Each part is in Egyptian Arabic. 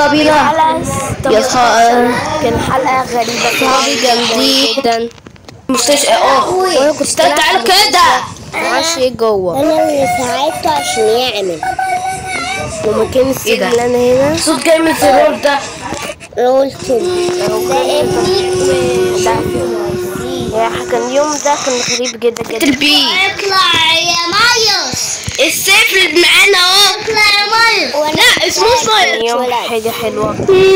بينا يا صحابي كان حلقة غريبة صحابي جامدين مستشفى اه وانا كنت تعال تعال كده معرفش ايه جوه انا اللي ساعدته عشان يعمل ومكان السجن إيه ده؟ اللي انا هنا صوت جاي من الزرار ده قلت يا كان يوم ده كان غريب جدا جدا تربيه اطلع يا مايوس السيف اللي معانا اهو اطلع يا مايوس لا اسمه كان صاير يوم حاجة حلوة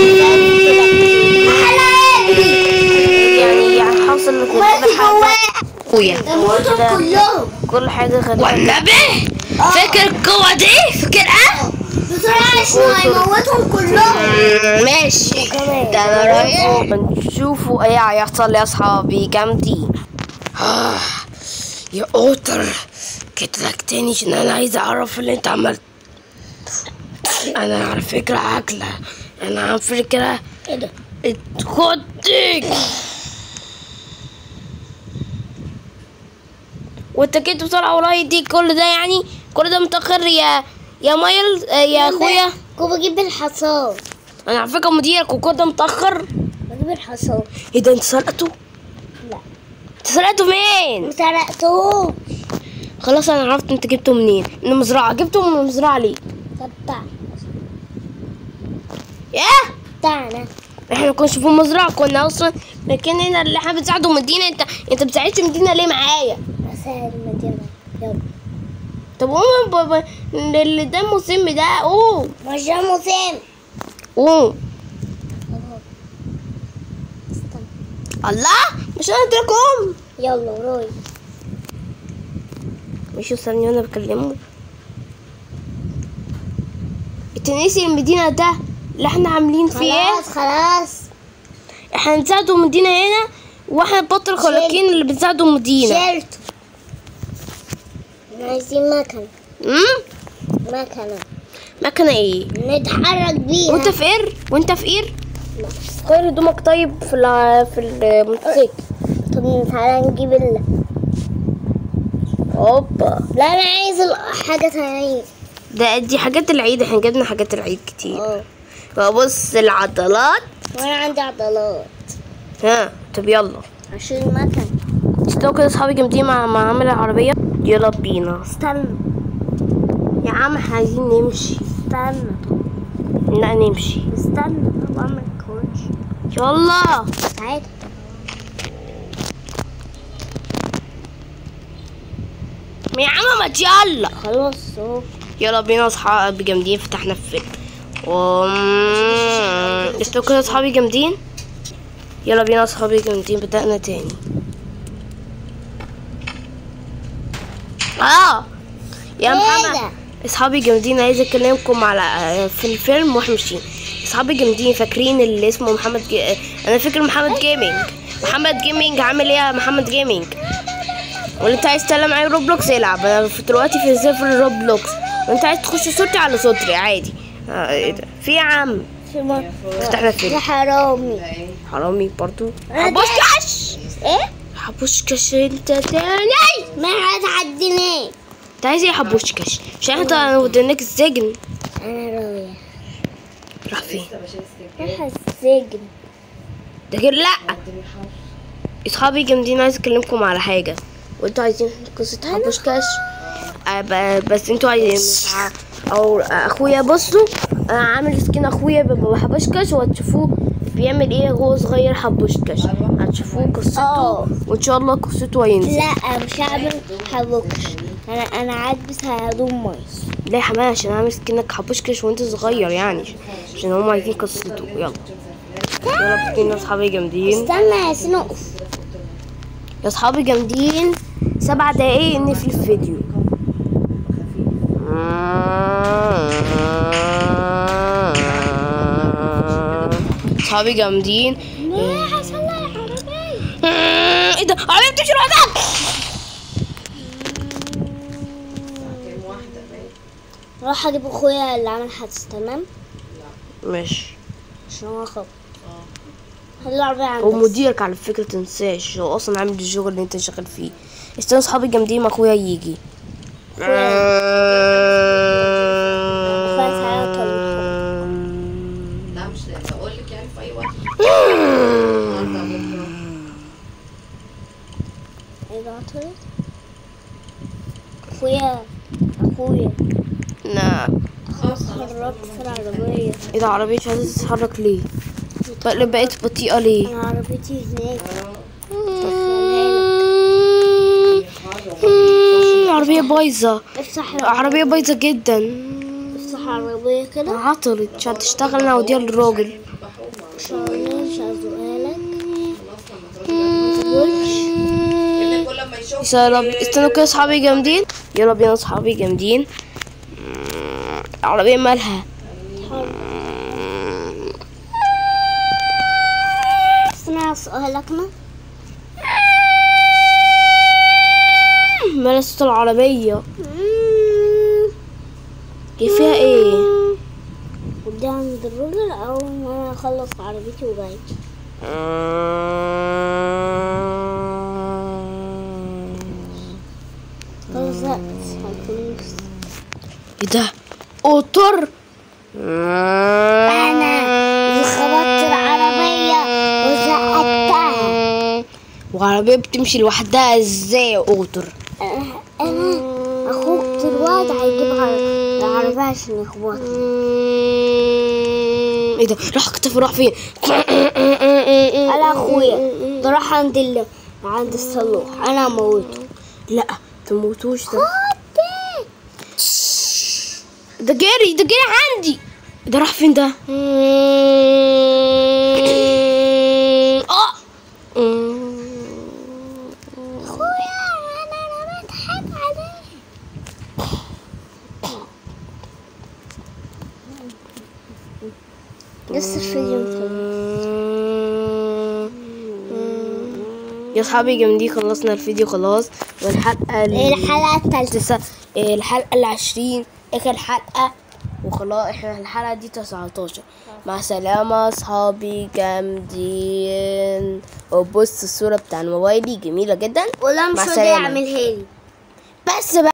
يعني يعني حصل كل حاجة اخويا موتوا كلهم كل حاجة غريبة والنبي فاكر القوة دي فاكرها؟ بسرعة عشان هيموتهم كلهم ماشي ده انا رايح بنشوفوا ايه هيحصل يا اصحابي جامدين آه، يا قطر جيت لك تاني عشان انا عايز اعرف اللي انت عملت انا على فكرة عاقلة انا على فكرة ايه ده اتخدك وانت كنت بسرعة وراي دي كل ده يعني كل ده متأخر يا يا مايل آه، يا اخويا كنت بجيب الحصان انا على فكرة مديرك وكل ده متأخر بجيب الحصان ايه ده انت سرقته؟ لا انت سرقته فين؟ سرقتوه خلاص انا عرفت انت جبته منين من المزرعة جبته من المزرعة ليه؟ طب بتاعنا ياه بتاعنا احنا كنا في المزرعة كنا اصلا لكن هنا اللي احنا بنساعده مدينة انت انت بتساعدش مدينة ليه معايا؟ اسهل المدينة يلا طب قوم بابا اللي دمه سم ده قوم مش ده مسام قوم استنى الله مش انا قلت لك قوم يلا وراي مش ثانية وانا بكلمه انت ناسي المدينة ده اللي احنا عاملين فيه ايه؟ خلاص خلاص احنا بنساعده مدينة هنا واحنا بطل خلاقين اللي بنساعده مدينة شلته عايزين مكنة امم مكنة مكنة ايه؟ نتحرك بيها وانت في اير؟ وانت في اير؟ غير هدومك طيب في الع... في الموتوسيكل طب تعالى نجيب ال اوبا لا انا عايز ال- حاجة تانية ده دي حاجات العيد احنا جبنا حاجات العيد كتير اه فبص العضلات وانا عندي عضلات ها طب يلا عشان مكنة استنوا كده اصحابي جامدين مع مع عامل العربية يلا بينا استنى يا عم احنا عايزين نمشي استنى لا نمشي استنى طب اعمل كوتش يلا تعالى يا عم ما يلا خلاص اهو يلا بينا اصحابي جامدين فتحنا الفيلم وم- استنوا كده اصحابي جامدين يلا بينا اصحابي جامدين بدأنا تاني اه يا ايه محمد ده؟ اصحابي جامدين عايز اكلمكم على في الفيلم واحنا ماشيين اصحابي جامدين فاكرين اللي اسمه محمد جي... انا فاكر محمد جيمنج محمد جيمنج عامل ايه يا محمد جيمنج ولا انت عايز تتكلم معايا روبلوكس العب انا في دلوقتي في سيرفر روبلوكس وانت عايز تخش صوتي على صوتي عادي آه ايه ده في يا عم في م- فتحنا الفيلم ده حرامي حرامي برضو أنا حبوشكش ايه؟ حبوشكش انت تاني ما هتعديني انت عايز ايه يا حبوشكش مش احنا وديناك السجن انا رايح راح فين رايح السجن ده غير لا اصحابي جامدين عايز اكلمكم على حاجه وانتوا عايزين قصه حبوشكاش آه ب- بس انتوا عايزين او اخويا بصوا انا عامل سكين اخويا بيبقى حبوشكاش وهتشوفوه بيعمل ايه وهو صغير حبوشكاش هتشوفوه قصته اه. وان شاء الله قصته هينزل لا مش هعمل حبوكش انا انا عادبس هدوم مايس لا يا حماية عشان اعمل سكينك حبوشكاش وانت صغير يعني عشان هم عايزين قصته يلا يلا بينا اصحابي جامدين استنى يا سنقف يا اصحابي جامدين سبع دقايق نقفل الفيديو اصحابي جامدين حصل لي عربية ايه ده عربية بتمشي لوحدها راح اجيب اخويا اللي عمل حادث تمام ماشي عشان هو خب خلي العربية عندك ومديرك على فكرة تنساش هو اصلا عامل الشغل اللي انت شغال فيه استنى اصحابي جامدين ما اخويا يجي أخويا تعالى كده اخويا اخويا نعم خلاص اتحركت في العربية ايه ده عربية مش عايزة تتحرك ليه بقى بقيت بطيئة ليه انا عربيتي هناك مم، عربية بايظة افتح العربية عربية بايظة جدا افتح العربية كده عطلت مش هتشتغل انا اوديها للراجل شغلين مش هزقها لك يلا بي- استنوا كده اصحابي جامدين يلا بينا اصحابي جامدين مم، العربية مالها استنى هزقها لك انا مالها صوت العربية هي فيها ايه ودي عند الراجل او ان انا اخلص عربيتي وجاي هزقت هيكون ايه ده قطر انا خبطت العربية وزقتها وعربية بتمشي لوحدها ازاي يا قطر انا أنا اخوك دلوقتي هيجيب عر- العربية عشان يخبطها ايه ده راح اختفى راح فين انا اخويا ده راح عند ال... عند الصلوح انا اموته لا تموتوش ده ده جري ده جري عندي ده راح فين ده اه اخويا انا انا بضحك عليه لسه الفيديو مخلص يا اصحابي جامدين خلصنا الفيديو خلاص والحلقه ال- الحلقة التالتة لسه الحلقه العشرين اخر حلقه وخلاص احنا الحلقه دي 19 مع سلامه اصحابي جامدين وبص الصوره بتاع موبايلي جميله جدا ولا مش مع راضي السلامة. يعملها لي بس بقى